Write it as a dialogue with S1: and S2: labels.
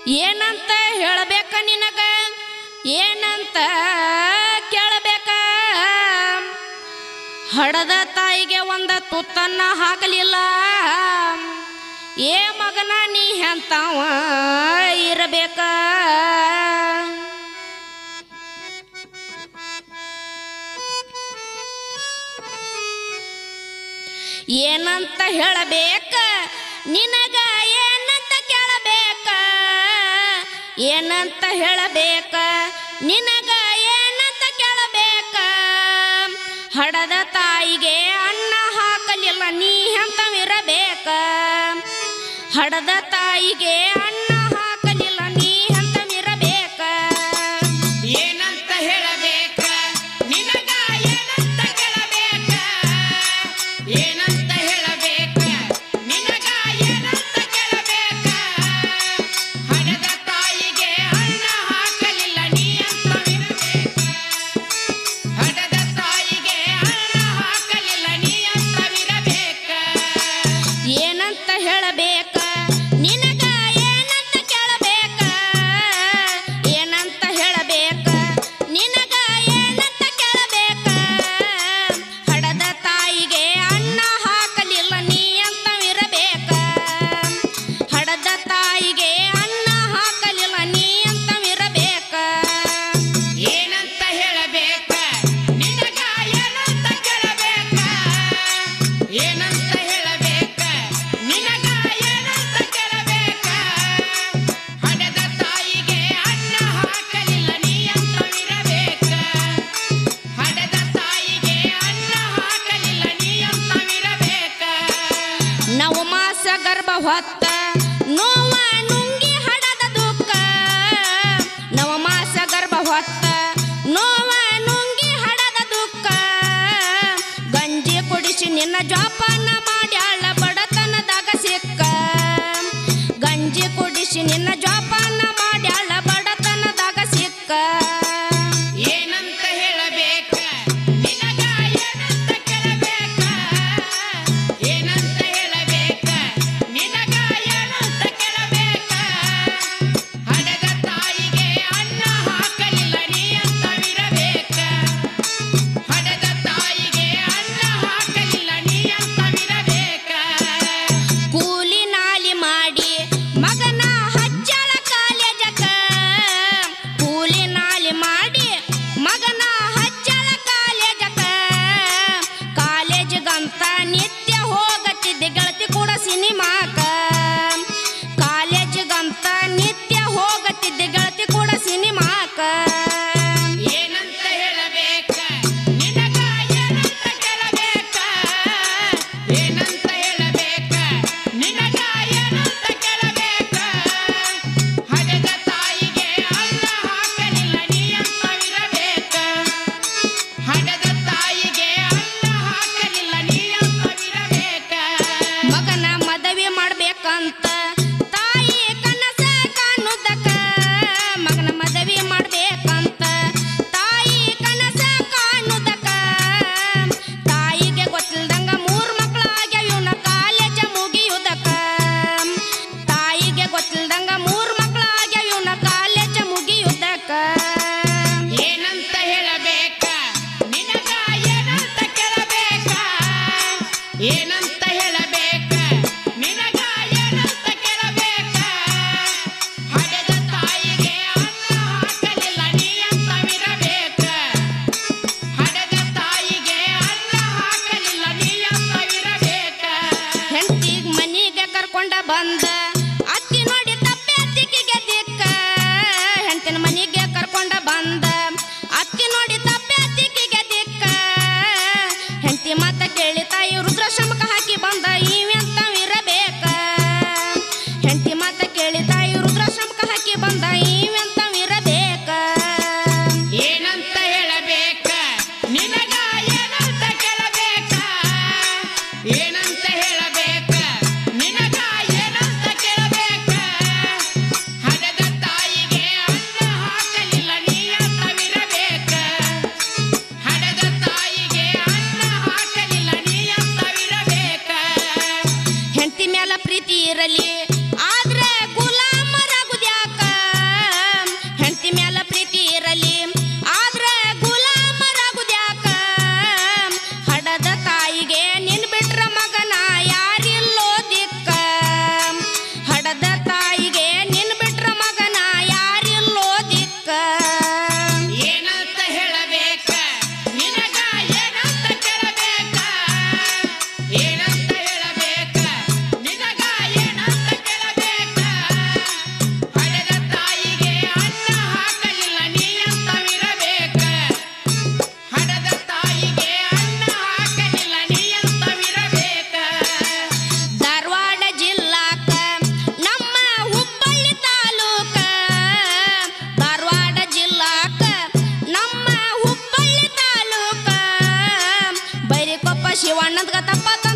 S1: ಏನಂತ ಹೇಳಬೇಕ ನಿನಗ ಏನಂತ ಕೇಳಬೇಕ ಹಡದ ತಾಯಿಗೆ ಒಂದ ತುತ್ತನ್ನ ಹಾಕಲಿಲ್ಲ ಏ ಮಗನ ನೀ ಎಂತವ ಇರಬೇಕ ಏನಂತ ಹೇಳಬೇಕ ನಿನಗ ಏನಂತ ಕೇಳಬೇಕ ಏನಂತ ಹೇಳಬೇಕ ನಿನಗ ಏನಂತ ಕೇಳಬೇಕ ಹಡದ ತಾಯಿಗೆ ಅನ್ನ ಹಾಕಲಿಲ್ಲ ನೀ ಎಂತವಿರಬೇಕ ಹಡದ ತಾಯಿಗೆ ಅನ್ನ ಹಾಕಲಿಲ್ಲ ನೀ ಎಂತವಿರಬೇಕ
S2: ಏನಂತ ಹೇಳಬೇಕ ನಿನಗ ಏನಂತ ಕೇಳಬೇಕ ಏನಂತ ಹೇಳಬೇಕ ನಿನಗ ಏನಂತ ಕೇಳಬೇಕ ಹಣದ ತಾಯಿಗೆ ಅನ್ನ ಹಾಕಲಿಲ್ಲ ನೀ ಅಂತವಿರಬೇಕ ಹಣದ ತಾಯಿಗೆ ಅನ್ನ ಹಾಕಲಿಲ್ಲ ನೀ ಅಂತವಿರಬೇಕ
S1: ಏನಂತ ಹೇಳಬೇಕ ನಿನಗ ಏನಂತ ಕೇಳಬೇಕ ಏನಂತ ಹೇಳಬೇಕ ನಿನಗ ಏನಂತ ಕೇಳಬೇಕ ಹಡದ ತಾಯಿಗೆ ಅನ್ನ ಹಾಕಲಿಲ್ಲ ನೀ ಅಂತವಿರಬೇಕ ಹಡದ ತಾಯಿಗೆ ಅನ್ನ ಹಾಕಲಿಲ್ಲ ನೀ ಅಂತವಿರಬೇಕ
S2: ಏನಂತ ಹೇಳಬೇಕ ನಿನಗ ಏನಂತ ಕೇಳಬೇಕ ಏನಂತ ಹೇಳಬೇಕ ನಿನಗ ಏನಂತ ಕೇಳಬೇಕ ಹಣದ ತಾಯಿಗೆ ಅನ್ನ ಹಾಕಲಿಲ್ಲ ನೀ ಅಂತವಿರಬೇಕ ಹಣದ ತಾಯಿಗೆ ಅನ್ನ ಹಾಕಲಿಲ್ಲ ನೀ ಅಂತವಿರಬೇಕ
S1: ನವ ಮಾಸ ಗರ್ಭ ಹೊತ್ತ ನೋವ ನುಂಗಿ ಹಡದ ದುಃಖ ನವ ಮಾಸ ಗರ್ಭ ಹೊತ್ತ ನೋವ ನುಂಗಿ ಹಡದ ದುಃಖ ಗಂಜಿ ಕುಡಿಸಿ ನಿನ್ನ ಜೋಪಾನ ಮಾಡ್ಯಾಳ ಬಡತನದಾಗ ಸಿಕ್ಕ ಗಂಜಿ ಕುಡಿಸಿ ನಿನ್ನ ಜೋಪಾನ ಮಾಡ್ಯಾಳ ಬಡತನದಾಗ ಸಿಕ್ಕ
S2: ಏನಂತ ಹೇಳಬೇಕ ನಿನಗ ಏನಂತ ಕೇಳಬೇಕ ಏನಂತ ಹೇಳಬೇಕ ನಿನಗ ಏನಂತ ಕೇಳಬೇಕ ಹಡದ ತಾಯಿಗೆ ಅನ್ನ ಹಾಕಲಿಲ್ಲ ನೀ ಅಂತವಿರಬೇಕ ಹಡದ ತಾಯಿಗೆ ಅನ್ನ ಹಾಕಲಿಲ್ಲ ನೀ ಅಂತವಿರಬೇಕ
S1: ಕೂಲಿ ನಾಲಿ ಮಾಡಿ ಮಗನ ಹಚ್ಚಳ ಕಾಲೇಜಕ ಕೂಲಿ ನಾಲಿ ಮಾಡಿ ಮಗನ ಹಚ್ಚಳ ಕಾಲೇಜಕ ಕಾಲೇಜ್ಗಂತ ನಿತ್ಯ ಹೋಗತ್ತಿದ್ದೆ ಗೆಳತಿ ಕೂಡ ಸಿನಿಮಾಕ ಕಾಲೇಜ್ಗಂತ ನಿತ್ಯ ಹೋಗತ್ತಿದ್ದೆ ಗೆಳತಿ ಕೂಡ ಸಿನಿಮಾಕ
S2: ಏನಂತ ಹೇಳಬೇಕ ನಿನಗ ಏನಂತ ಕೇಳಬೇಕ ಏನಂತ ಹೇಳಬೇಕ ನಿನಗ ಏನಂತ ಕೇಳಬೇಕ ಹಡೆದ ತಾಯಿಗೆ ಅನ್ನ ಹಾಕಲಿಲ್ಲ ನೀ ಅಂತವಿರಬೇಕ ಹಡೆದ ತಾಯಿಗೆ ಅನ್ನ ಹಾಕಲಿಲ್ಲ ನೀ ಅಂತವಿರಬೇಕ
S1: ಮಗನ ಮದವಿ ಮಾಡ್ಬೇಕಂತ ತಾಯಿ ಕನಸ ಕಾಣುದಕ್ಕ ಮಗನ ಮದವಿ ಮಾಡ್ಬೇಕಂತ ತಾಯಿ ಕನಸ ಕಾಣುದಕ್ಕ ತಾಯಿಗೆ ಗೊತ್ತಿಲ್ದಂಗ ಮೂರ್ ಮಕ್ಕಳಾಗ್ಯಾವ ಇವನ ಕಾಲೇಜ ಮುಗಿಯುದಕ್ಕ ತಾಯಿಗೆ ಗೊತ್ತಿಲ್ದಂಗ ಮೂರ್ ಮಕ್ಕಳಾಗ್ಯಾವ ಇವನ ಕಾಲೇಜ ಮುಗಿಯುದಕ್ಕ
S2: ಏನಂತ ಹೇಳಬೇಕ ನಿನಗ ಏನಂತ ಕೇಳಬೇಕ ಏನಂತ ಹೇಳಬೇಕ ನಿನಗ ಏನಂತ ಕೇಳಬೇಕ ಹಡೆದ ತಾಯಿಗೆ ಅನ್ನ ಹಾಕಲಿಲ್ಲ ನೀ ಅಂತವಿರಬೇಕ ಹಡೆದ ತಾಯಿಗೆ ಅನ್ನ ಹಾಕಲಿಲ್ಲ ನೀ ಅಂತವಿರಬೇಕ
S1: ಹೆಂಡತಿಗ್ ಮನಿಗೆ ಕರ್ಕೊಂಡ ಬಂದ ಅತ್ತಿ ನೋಡಿ ತಪ್ಪೆ ಅತ್ತಿಗೆ ದಿಕ್ಕ ಹೆಂಡತಿನ ಮನಿಗೆ ಕರ್ಕೊಂಡ ಬಂದ ಅತ್ತಿ ನೋಡಿ ತಪ್ಪೆ ಅತ್ತಿಗೆ ದಿಕ್ಕ ಹೆಂಡತಿ ಮಾತ ಕೇಳಿ ತಾಯಿ ರುದ್ರಶಮಕ ಹಾಕಿ ಬಂದ ಇವೆಂತವಿರಬೇಕ ಹೆಂಡತಿ ಮಾತ ಕೇಳಿ ತಾಯಿ ರುದ್ರಶಮಕ ಹಾಕಿ ಬಂದ ಇವೆಂತವಿರಬೇಕ
S2: ಏನಂತ ಹೇಳಬೇಕ ನಿನಗ ಏನಂತ ಕೇಳಬೇಕ ಏನಂತ ಹೇಳಬೇಕ ನಿನಗ ಏನಂತ ಕೇಳಬೇಕ ಹಡದ ತಾಯಿಗೆ ಅನ್ನ ಹಾಕಲಿಲ್ಲ ನೀ ಅಂತವಿರಬೇಕ ಹಡದ ತಾಯಿಗೆ ಅನ್ನ ಹಾಕಲಿಲ್ಲ ನೀ ಅಂತವಿರಬೇಕ
S1: ಹೆಂಡತಿ ಮ್ಯಾಲ ಪ್ರೀತಿ ಇರಲಿ ಆದ್ರೆ ಗುಲಾಮರಾಗುದ್ಯಾಕ ಶಿವಣ್ಣಂದ್ಗ ತಪ್ಪಾತ